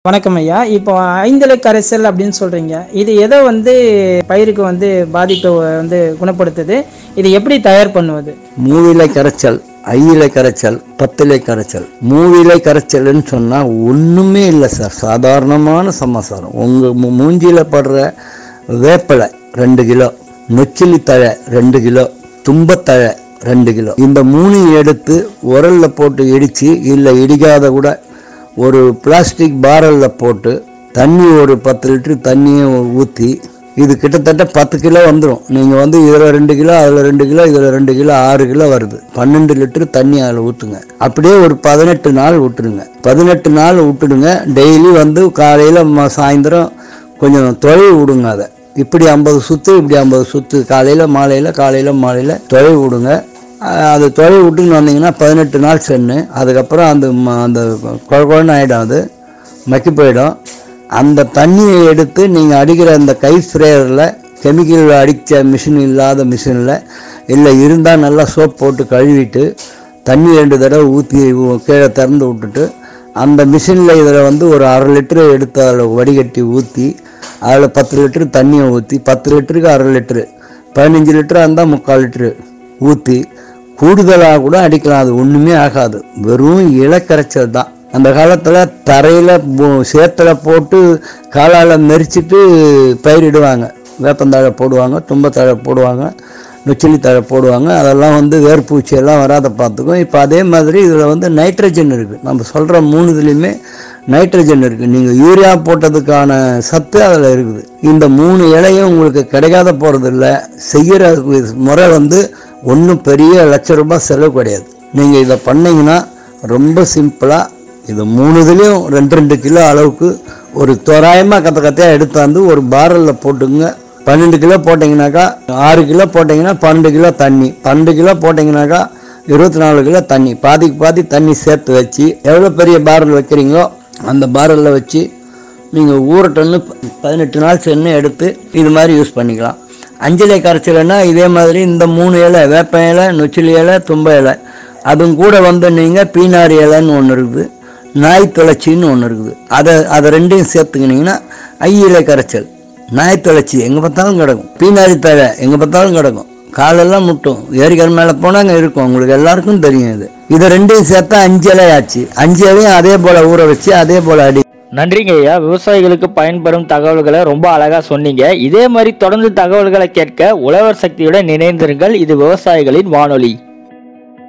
வணக்கம் ஐயா இப்போ ஐந்திலை கரைசல் அப்படின்னு சொல்றீங்க இது எதை வந்து பயிருக்கு வந்து பாதிப்பை வந்து குணப்படுத்துது இது எப்படி தயார் பண்ணுவது மூவிலை கரைச்சல் ஐயிலை கரைச்சல் பத்திலை கரைச்சல் மூவிலை கரைச்சல்னு சொன்னால் ஒன்றுமே இல்லை சார் சாதாரணமான சமாசாரம் உங்கள் மூஞ்சியில் படுற வேப்பிலை ரெண்டு கிலோ நொச்சிலி தழை ரெண்டு கிலோ தும்பத்தழை ரெண்டு கிலோ இந்த மூணு எடுத்து உரல்ல போட்டு இடித்து இல்லை இடிக்காத கூட ஒரு பிளாஸ்டிக் பாரலில் போட்டு தண்ணி ஒரு பத்து லிட்டர் தண்ணியை ஊற்றி இது கிட்டத்தட்ட பத்து கிலோ வந்துடும் நீங்கள் வந்து இதில் ரெண்டு கிலோ அதில் ரெண்டு கிலோ இதில் ரெண்டு கிலோ ஆறு கிலோ வருது பன்னெண்டு லிட்டர் தண்ணி அதில் ஊற்றுங்க அப்படியே ஒரு பதினெட்டு நாள் விட்டுடுங்க பதினெட்டு நாள் விட்டுடுங்க டெய்லி வந்து காலையில் சாயந்தரம் கொஞ்சம் தொலைவு விடுங்க அதை இப்படி ஐம்பது சுற்று இப்படி ஐம்பது சுற்று காலையில் மாலையில் காலையில் மாலையில் தொலைவு விடுங்க அஹ் அது தொலைவு விட்டுன்னு வந்தீங்கன்னா பதினெட்டு நாள் சென்று அதுக்கப்புறம் அந்த ம- அந்த குழ குழன்னு ஆகிடும் அது மக்கி போயிடும் அந்த தண்ணியை எடுத்து நீங்கள் அடிக்கிற அந்த கை ஸ்ப்ரேயரில் கெமிக்கல் அடித்த மிஷின் இல்லாத மிஷினில் இல்லை இருந்தால் நல்லா சோப் போட்டு கழுவிட்டு தண்ணி ரெண்டு தடவை ஊற்றி கீழே திறந்து விட்டுட்டு அந்த மிஷினில் இதில் வந்து ஒரு அரை லிட்டரு எடுத்து அதில் வடிகட்டி ஊற்றி அதில் பத்து லிட்டரு தண்ணியை ஊற்றி பத்து லிட்டருக்கு அரை லிட்டரு பதினஞ்சு லிட்டராக இருந்தால் முக்கால் லிட்டரு ஊற்றி கூடுதலாக கூட அடிக்கலாம் அது ஒன்றுமே ஆகாது வெறும் இலக்கரைச்சல் தான் அந்த காலத்தில் தரையில் சேத்துல போட்டு காலால் மெரிச்சிட்டு பயிரிடுவாங்க வேப்பந்தழை போடுவாங்க தும்பத்தழை போடுவாங்க நொச்சிலி தழை போடுவாங்க அதெல்லாம் வந்து வேர்பூச்சி எல்லாம் வராத பார்த்துக்கும் இப்போ அதே மாதிரி இதில் வந்து நைட்ரஜன் இருக்குது நம்ம சொல்கிற மூணு இதுலேயுமே நைட்ரஜன் இருக்குது நீங்கள் யூரியா போட்டதுக்கான சத்து அதில் இருக்குது இந்த மூணு இலையும் உங்களுக்கு கிடைக்காத போகிறது இல்லை செய்கிற முறை வந்து ஒன்றும் பெரிய லட்ச ரூபாய் செலவு கிடையாது நீங்கள் இதை பண்ணீங்கன்னா ரொம்ப சிம்பிளாக இது மூணு இதுலேயும் ரெண்டு ரெண்டு கிலோ அளவுக்கு ஒரு தோராயமாக கத்த கத்தையாக எடுத்தாந்து ஒரு பாரலில் போட்டுங்க பன்னெண்டு கிலோ போட்டிங்கனாக்கா ஆறு கிலோ போட்டிங்கன்னா பன்னெண்டு கிலோ தண்ணி பன்னெண்டு கிலோ போட்டிங்கனாக்கா இருபத்தி நாலு கிலோ தண்ணி பாதிக்கு பாதி தண்ணி சேர்த்து வச்சு எவ்வளோ பெரிய பாரல் வைக்கிறீங்களோ அந்த பாரலில் வச்சு நீங்கள் ஊறட்டன்னு பதினெட்டு நாள் சென்று எடுத்து இது மாதிரி யூஸ் பண்ணிக்கலாம் அஞ்சலை கரைச்சலைன்னா இதே மாதிரி இந்த மூணு இலை வேப்ப இலை நொச்சிலி இலை தும்ப இலை அதுவும் கூட வந்து நீங்கள் பீனாரி இலைன்னு ஒன்று இருக்குது நாய் துளச்சின்னு ஒன்று இருக்குது அதை அதை ரெண்டையும் சேர்த்துக்கினீங்கன்னா ஐ இலை கரைச்சல் நாய் துளச்சி எங்கே பார்த்தாலும் கிடக்கும் பீனாரி தழை எங்கே பார்த்தாலும் கிடக்கும் காலெல்லாம் முட்டும் ஏரிக்கர் மேலே போனால் அங்கே இருக்கும் உங்களுக்கு எல்லாருக்கும் தெரியும் இது இதை ரெண்டையும் சேர்த்தா அஞ்சு இலை ஆச்சு அஞ்சு இலையும் அதே போல் ஊற வச்சு அதே போல் அடி நன்றிங்க ஐயா விவசாயிகளுக்கு பயன்பெறும் தகவல்களை ரொம்ப அழகா சொன்னீங்க இதே மாதிரி தொடர்ந்து தகவல்களை கேட்க உழவர் சக்தியுடன் இணைந்திருங்கள் இது விவசாயிகளின் வானொலி